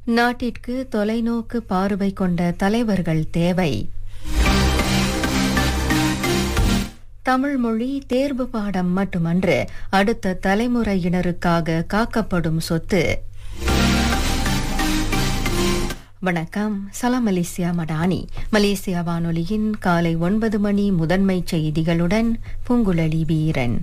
நாட்டிற்கு தொலைநோக்கு பார்வை கொண்ட தலைவர்கள் தேவை தமிழ் மொழி தேர்வு பாடம் மட்டுமன்று அடுத்த தலைமுறையினருக்காக காக்கப்படும் சொத்து வணக்கம் சலாம் மலேசியா மடானி மலேசியா வானொலியின் காலை ஒன்பது மணி முதன்மை செய்திகளுடன் பூங்குழலி வீரன்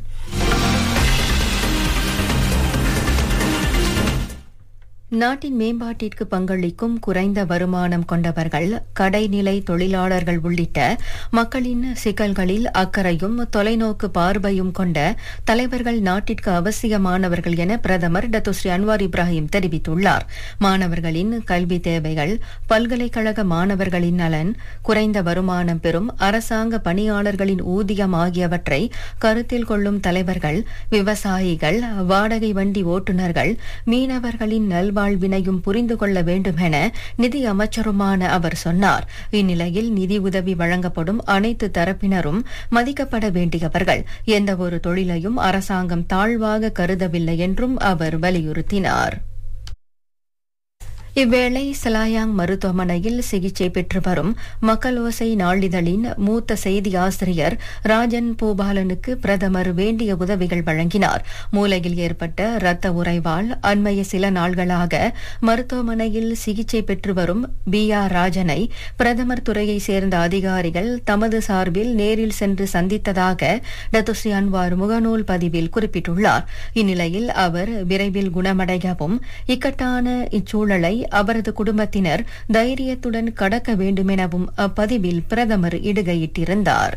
நாட்டின் மேம்பாட்டிற்கு பங்களிக்கும் குறைந்த வருமானம் கொண்டவர்கள் கடைநிலை தொழிலாளர்கள் உள்ளிட்ட மக்களின் சிக்கல்களில் அக்கறையும் தொலைநோக்கு பார்வையும் கொண்ட தலைவர்கள் நாட்டிற்கு அவசியமானவர்கள் என பிரதமர் டத்துஸ்ரீ அன்வார் இப்ராஹிம் தெரிவித்துள்ளார் மாணவர்களின் கல்வி தேவைகள் பல்கலைக்கழக மாணவர்களின் நலன் குறைந்த வருமானம் பெறும் அரசாங்க பணியாளர்களின் ஊதியம் ஆகியவற்றை கருத்தில் கொள்ளும் தலைவர்கள் விவசாயிகள் வாடகை வண்டி ஓட்டுநர்கள் மீனவர்களின் நல்வா வாழ்வினையும் புரிந்து கொள்ள வேண்டும் என நிதி அமைச்சருமான அவர் சொன்னார் இந்நிலையில் நிதி உதவி வழங்கப்படும் அனைத்து தரப்பினரும் மதிக்கப்பட வேண்டியவர்கள் எந்தவொரு தொழிலையும் அரசாங்கம் தாழ்வாக கருதவில்லை என்றும் அவர் வலியுறுத்தினார் இவ்வேளை சலாயாங் மருத்துவமனையில் சிகிச்சை பெற்று வரும் மக்களோசை நாளிதழின் மூத்த செய்தி ஆசிரியர் ராஜன் பூபாலனுக்கு பிரதமர் வேண்டிய உதவிகள் வழங்கினார் மூளையில் ஏற்பட்ட இரத்த உறைவால் அண்மைய சில நாள்களாக மருத்துவமனையில் சிகிச்சை பெற்று வரும் பி ஆர் ராஜனை பிரதமர் துறையை சேர்ந்த அதிகாரிகள் தமது சார்பில் நேரில் சென்று சந்தித்ததாக டத்துஸ்ரீ அன்வார் முகநூல் பதிவில் குறிப்பிட்டுள்ளார் இந்நிலையில் அவர் விரைவில் குணமடையவும் இக்கட்டான இச்சூழலை அவரது குடும்பத்தினர் தைரியத்துடன் கடக்க வேண்டுமெனவும் அப்பதிவில் பிரதமர் இடுகையிட்டிருந்தார்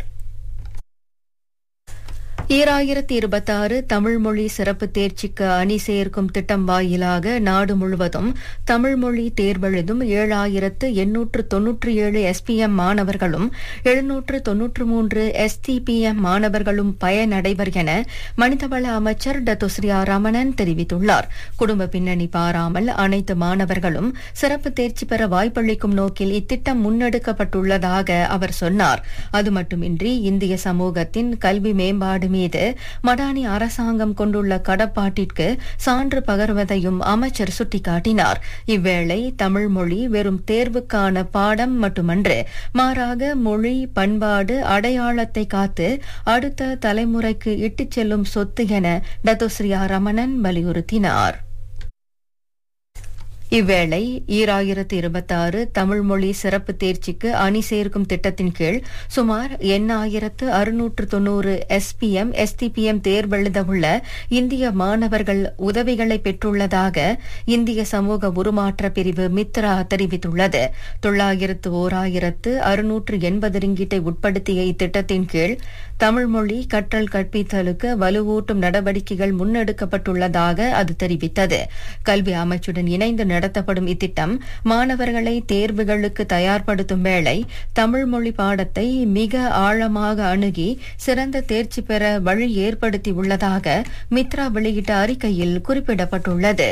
ஈராயிரத்தி இருபத்தாறு தமிழ் மொழி சிறப்பு தேர்ச்சிக்கு அணி சேர்க்கும் திட்டம் வாயிலாக நாடு முழுவதும் தமிழ் மொழி தேர்வெழுதும் ஏழாயிரத்து எண்ணூற்று தொன்னூற்றி ஏழு எஸ்பிஎம் மாணவர்களும் எழுநூற்று தொன்னூற்று மூன்று எஸ்டிபிஎம் மாணவர்களும் பயனடைவர் என மனிதவள அமைச்சர் டத்துஸ்ரீ ரமணன் தெரிவித்துள்ளார் குடும்ப பின்னணி பாராமல் அனைத்து மாணவர்களும் சிறப்பு தேர்ச்சி பெற வாய்ப்பளிக்கும் நோக்கில் இத்திட்டம் முன்னெடுக்கப்பட்டுள்ளதாக அவர் சொன்னார் அது மட்டுமின்றி இந்திய சமூகத்தின் கல்வி மேம்பாடு மீது மடானி அரசாங்கம் கொண்டுள்ள கடப்பாட்டிற்கு சான்று பகர்வதையும் அமைச்சர் சுட்டிக்காட்டினார் இவ்வேளை தமிழ் மொழி வெறும் தேர்வுக்கான பாடம் மட்டுமன்று மாறாக மொழி பண்பாடு அடையாளத்தை காத்து அடுத்த தலைமுறைக்கு இட்டுச் செல்லும் சொத்து என டத்துஸ்ரீயா ரமணன் வலியுறுத்தினார் இவ்வேளை ஈராயிரத்து இருபத்தாறு தமிழ் மொழி சிறப்பு தேர்ச்சிக்கு அணி சேர்க்கும் திட்டத்தின் கீழ் சுமார் எண்ணாயிரத்து அறுநூற்று தொன்னூறு எஸ்பிஎம் எஸ்டிபிஎம் தேர்வெழுதவுள்ள இந்திய மாணவர்கள் உதவிகளை பெற்றுள்ளதாக இந்திய சமூக உருமாற்ற பிரிவு மித்ரா தெரிவித்துள்ளது தொள்ளாயிரத்து ஓராயிரத்து அறுநூற்று எண்பது ரிங்கிட்டை உட்படுத்திய இத்திட்டத்தின் கீழ் தமிழ் மொழி கற்றல் கற்பித்தலுக்கு வலுவூட்டும் நடவடிக்கைகள் முன்னெடுக்கப்பட்டுள்ளதாக அது தெரிவித்தது கல்வி அமைச்சுடன் இணைந்து நடத்தப்படும் இத்திட்டம் மாணவர்களை தேர்வுகளுக்கு தயார்படுத்தும் வேளை தமிழ் மொழி பாடத்தை மிக ஆழமாக அணுகி சிறந்த தேர்ச்சி பெற வழி ஏற்படுத்தியுள்ளதாக மித்ரா வெளியிட்ட அறிக்கையில் குறிப்பிடப்பட்டுள்ளது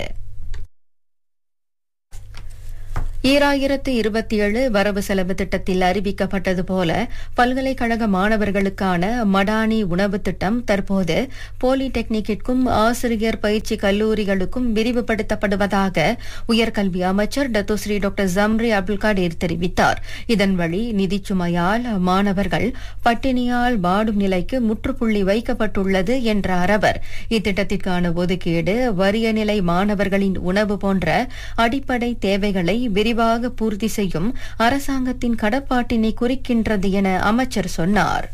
ஈராயிரத்து இருபத்தி ஏழு வரவு செலவு திட்டத்தில் அறிவிக்கப்பட்டது போல பல்கலைக்கழக மாணவர்களுக்கான மடானி உணவு திட்டம் தற்போது பாலிடெக்னிக்கிற்கும் ஆசிரியர் பயிற்சி கல்லூரிகளுக்கும் விரிவுபடுத்தப்படுவதாக உயர்கல்வி அமைச்சர் Datuk Seri doctor Zambry Abdul Kadir தெரிவித்தார் இதன் வழி நிதிச் சுமையால் மாணவர்கள் பட்டினியால் வாடும் நிலைக்கு முற்றுப்புள்ளி வைக்கப்பட்டுள்ளது என்றார் அவர் இத்திட்டத்திற்கான ஒதுக்கீடு வறிய நிலை மாணவர்களின் உணவு போன்ற அடிப்படை தேவைகளை விரிவாக பூர்த்தி செய்யும் அரசாங்கத்தின் கடப்பாட்டினை குறிக்கின்றது என அமைச்சர் சொன்னார்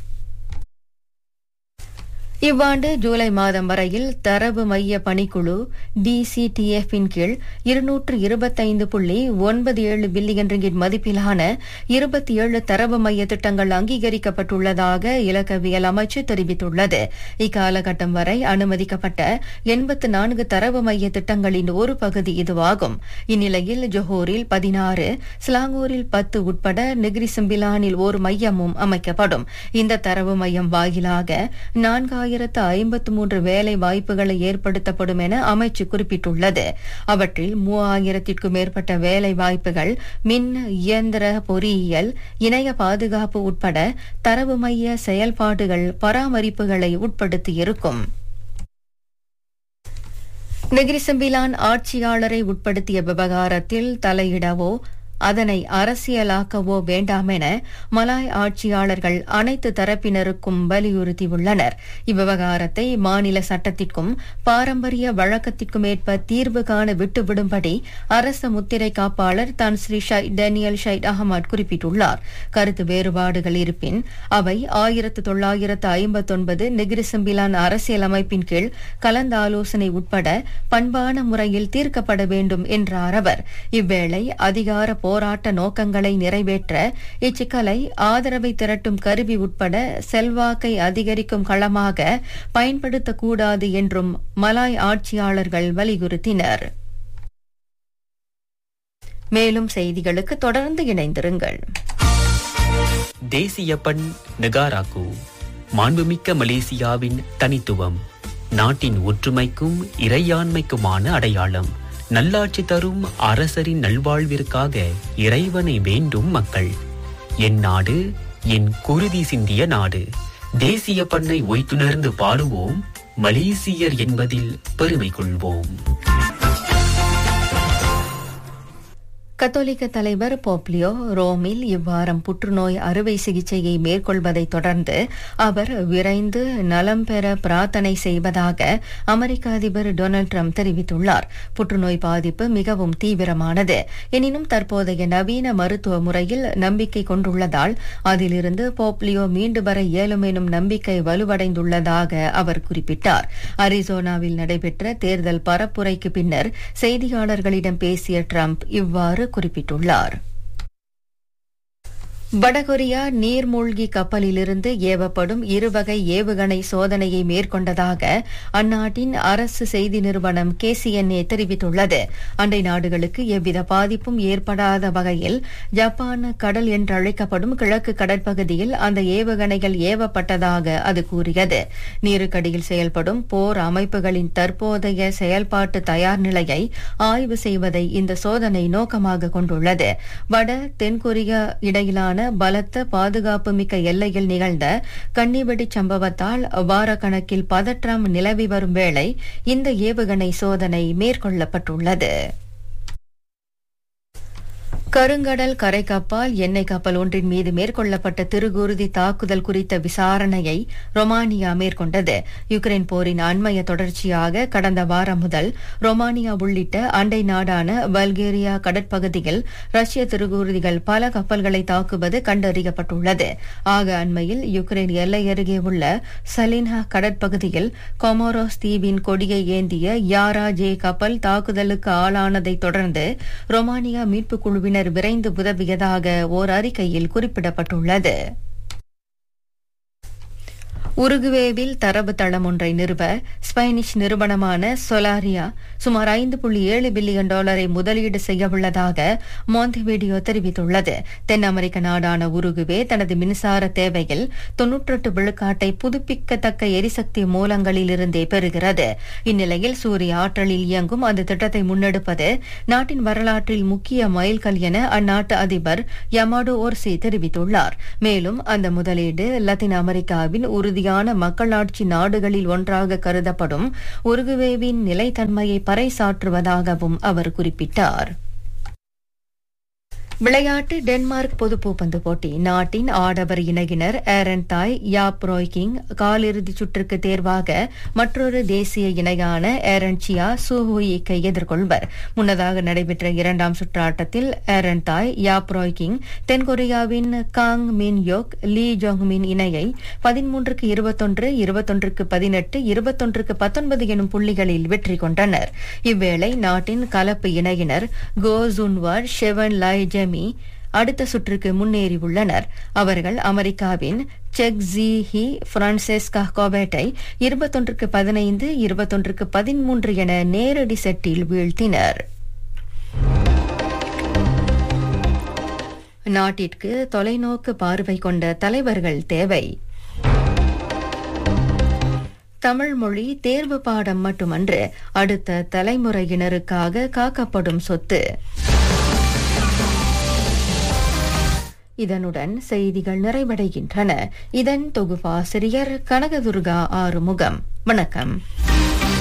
இவ்வாண்டு ஜூலை மாதம் வரையில் தரவு மைய பணிக்குழு டிசிடிஎஃப் இன் கீழ் இருநூற்று இருபத்தைந்து புள்ளி ஒன்பது ஏழு பில்லியன் ரிங்கிட் மதிப்பிலான இருபத்தி ஏழு தரவு மைய திட்டங்கள் அங்கீகரிக்கப்பட்டுள்ளதாக இலக்கவியல் அமைச்சு தெரிவித்துள்ளது இக்காலகட்டம் வரை அனுமதிக்கப்பட்ட எண்பத்து நான்கு தரவு மைய திட்டங்களின் ஒரு பகுதி இதுவாகும் இந்நிலையில் ஜொஹோரில் பதினாறு ஸ்லாங்கூரில் பத்து உட்பட நெகிரி சிம்பிலானில் ஒரு மையமும் அமைக்கப்படும் இந்த தரவு மையம் வாயிலாக நான்காயிரம் ஆயிரத்து ஐம்பத்து மூன்று வேலை வாய்ப்புகளை ஏற்படுத்தப்படும் என அமைச்சு குறிப்பிட்டுள்ளது அவற்றில் மூவாயிரத்திற்கும் மேற்பட்ட வேலை வாய்ப்புகள் மின் இயந்திர பொறியியல் இணைய பாதுகாப்பு உட்பட தரவு மைய செயல்பாடுகள் பராமரிப்புகளை உட்படுத்தியிருக்கும் நெகிரிசம்பிலான் ஆட்சியாளரை உட்படுத்திய விவகாரத்தில் தலையிடவோ அதனை அரசியலாக்கவோ வேண்டாம் என மலாய் ஆட்சியாளர்கள் அனைத்து தரப்பினருக்கும் வலியுறுத்தியுள்ளனர் இவ்விவகாரத்தை மாநில சட்டத்திற்கும் பாரம்பரிய வழக்கத்திற்கும் ஏற்ப தீர்வு காண விட்டுவிடும்படி அரச முத்திரை காப்பாளர் தான் Seri Syed Danial Syed Ahmad குறிப்பிட்டுள்ளார் கருத்து வேறுபாடுகள் இருப்பின் அவை ஆயிரத்து தொள்ளாயிரத்து ஐம்பத்தொன்பது நெகிரிசம்பிலான் அரசியலமைப்பின் கீழ் கலந்தாலோசனை உட்பட பண்பான முறையில் தீர்க்கப்பட வேண்டும் என்றார் அவர் இவ்வேளை அதிகார போராட்ட நோக்கங்களை நிறைவேற்ற இச்சிக்கலை ஆதரவை திரட்டும் கருவி உட்பட செல்வாக்கை அதிகரிக்கும் களமாக பயன்படுத்தக்கூடாது என்றும் மலாய் ஆட்சியாளர்கள் வலியுறுத்தினர் மேலும் செய்திகளுக்கு தொடர்ந்து இணைந்திருங்கள் தேசிய பண் நெகாராக்கு மாண்புமிக்க மலேசியாவின் தனித்துவம் நாட்டின் ஒற்றுமைக்கும் இறையாண்மைக்குமான அடையாளம் நல்லாட்சி தரும் அரசரின் நல்வாழ்விற்காக இறைவனை வேண்டும் மக்கள் என் நாடு என் குருதி சிந்திய நாடு தேசிய பண்ணை ஒய்த்துணர்ந்து பாடுவோம் மலேசியர் என்பதில் பெருமை கொள்வோம் கத்தோலிக்க தலைவர் போப்லியோ ரோமில் இவ்வாரம் புற்றுநோய் அறுவை சிகிச்சையை மேற்கொள்வதை தொடர்ந்து அவர் விரைந்து நலம் பெற பிரார்த்தனை செய்வதாக அமெரிக்க அதிபர் டொனால்டு ட்ரம்ப் தெரிவித்துள்ளார் புற்றுநோய் பாதிப்பு மிகவும் தீவிரமானது எனினும் தற்போதைய நவீன மருத்துவ முறையில் நம்பிக்கை கொண்டுள்ளதால் அதிலிருந்து போப்லியோ மீண்டு வர இயலும் எனும் நம்பிக்கை வலுவடைந்துள்ளதாக அவர் குறிப்பிட்டார் அரிசோனாவில் நடைபெற்ற தேர்தல் பரப்புரைக்கு பின்னர் செய்தியாளர்களிடம் பேசிய ட்ரம்ப் இவ்வாறு குறிப்பிட்டுள்ளார் வடகொரியா நீர்மூழ்கி கப்பலிலிருந்து ஏவப்படும் இருவகை ஏவுகணை சோதனையை மேற்கொண்டதாக அந்நாட்டின் அரசு செய்தி நிறுவனம் கேசிஎன்ஏ தெரிவித்துள்ளது அண்டை நாடுகளுக்கு எவ்வித பாதிப்பும் ஏற்படாத வகையில் ஜப்பான் கடல் என்றழைக்கப்படும் கிழக்கு கடற்பகுதியில் அந்த ஏவுகணைகள் ஏவப்பட்டதாக அது கூறியது நீருக்கடியில் செயல்படும் போர் அமைப்புகளின் தற்போதைய செயல்பாட்டு தயார் நிலையை ஆய்வு செய்வதை இந்த சோதனை நோக்கமாக கொண்டுள்ளது வட தென்கொரியா இடையிலான பலத்த பாதுகாப்பு மிக்க எல்லையில் நிகழ்ந்த கன்னிவெடி சம்பவத்தால் வாரக்கணக்கில் பதற்றம் நிலவி வரும் வேளை இந்த ஏவுகணை சோதனை மேற்கொள்ளப்பட்டுள்ளது கருங்கடல் கரை கப்பால் எண்ணெய் கப்பல் ஒன்றின் மீது மேற்கொள்ளப்பட்ட திருகுருதி தாக்குதல் குறித்த விசாரணையை ரொமானியா மேற்கொண்டது யுக்ரைன் போரின் அண்மைய தொடர்ச்சியாக கடந்த வாரம் முதல் ரொமானியா உள்ளிட்ட அண்டை நாடான பல்கேரியா கடற்பகுதியில் ரஷ்ய திருகுருதிகள் பல கப்பல்களை தாக்குவது கண்டறியப்பட்டுள்ளது ஆக அண்மையில் யுக்ரைன் எல்லை அருகே உள்ள சலின்ஹா கடற்பகுதியில் கொமோரோஸ் தீவின் கொடியை ஏந்திய யாரா ஜே கப்பல் தாக்குதலுக்கு ஆளானதை தொடர்ந்து ரொமானியா மீட்புக் குழுவினர் பின்னர் விரைந்து உதவியதாக ஓர் அறிக்கையில் குறிப்பிடப்பட்டுள்ளது உருகுவேவில் தரவு தளம் ஒன்றை நிறுவ ஸ்பெனிஷ் நிறுவனமான சொலாரியா சுமார் ஐந்து புள்ளி ஏழு பில்லியன் டாலரை முதலீடு செய்யவுள்ளதாக மாந்திவீடியோ தெரிவித்துள்ளது தென் அமெரிக்க நாடான உருகுவே தனது மின்சார தேவையில் தொன்னூற்றெட்டு விழுக்காட்டை புதுப்பிக்கத்தக்க எரிசக்தி மூலங்களிலிருந்தே பெறுகிறது இந்நிலையில் சூரிய ஆற்றலில் இயங்கும் அந்த திட்டத்தை முன்னெடுப்பது நாட்டின் வரலாற்றில் முக்கிய மைல்கல் என அந்நாட்டு அதிபர் யமாடோ ஓர்சி தெரிவித்துள்ளார் மேலும் அந்த முதலீடு லத்தீன் அமெரிக்காவின் உறுதியான மக்களாட்சி நாடுகளில் ஒன்றாக கருதப்படும் உருகுவேவின் நிலைத்தன்மையை பறைசாற்றுவதாகவும் அவர் குறிப்பிட்டார் விளையாட்டு டென்மார்க் பொது பூப்பந்து போட்டி நாட்டின் ஆடவர் இணையினர் ஏரன் தாய் யாப் ரோய்கிங் காலிறுதிச் சுற்றுக்கு தேர்வாக மற்றொரு தேசிய இணையான ஏரன் சியா சூஹுயிக்கை எதிர்கொள்வர் முன்னதாக நடைபெற்ற இரண்டாம் சுற்று ஆட்டத்தில் ஏரன் தாய் யாப் ரோய்கிங் தென்கொரியாவின் காங் மின் யோக் லீ ஜோங் மின் இணையை பதிமூன்றுக்கு இருபத்தொன்று இருபத்தொன்றுக்கு பதினெட்டு இருபத்தொன்றுக்கு பத்தொன்பது எனும் புள்ளிகளில் வெற்றி கொண்டனர் இவ்வேளை நாட்டின் கலப்பு இணையினர் கோ ஜுன்வார் ஷெவன் லாய் ஜெமி அடுத்த சுற்றுக்கு முன்னேறியுள்ளனர் அவர்கள் அமெரிக்காவின் செக் ஜி ஹி பிரான்செஸ்கா கோபேட்டை இருபத்தொன்றுக்கு பதினைந்து இருபத்தொன்றுக்கு பதிமூன்று என நேரடி செட்டில் வீழ்த்தினர் நாட்டிற்கு தொலைநோக்கு பார்வை கொண்ட தலைவர்கள் தேவை தமிழ் மொழி தேர்வு பாடம் மட்டுமன்று அடுத்த தலைமுறையினருக்காக காக்கப்படும் சொத்து இதனுடன் செய்திகள் நிறைவடைகின்றன இதன் தொகுப்பாசிரியர் கனகதுர்கா ஆறுமுகம் வணக்கம்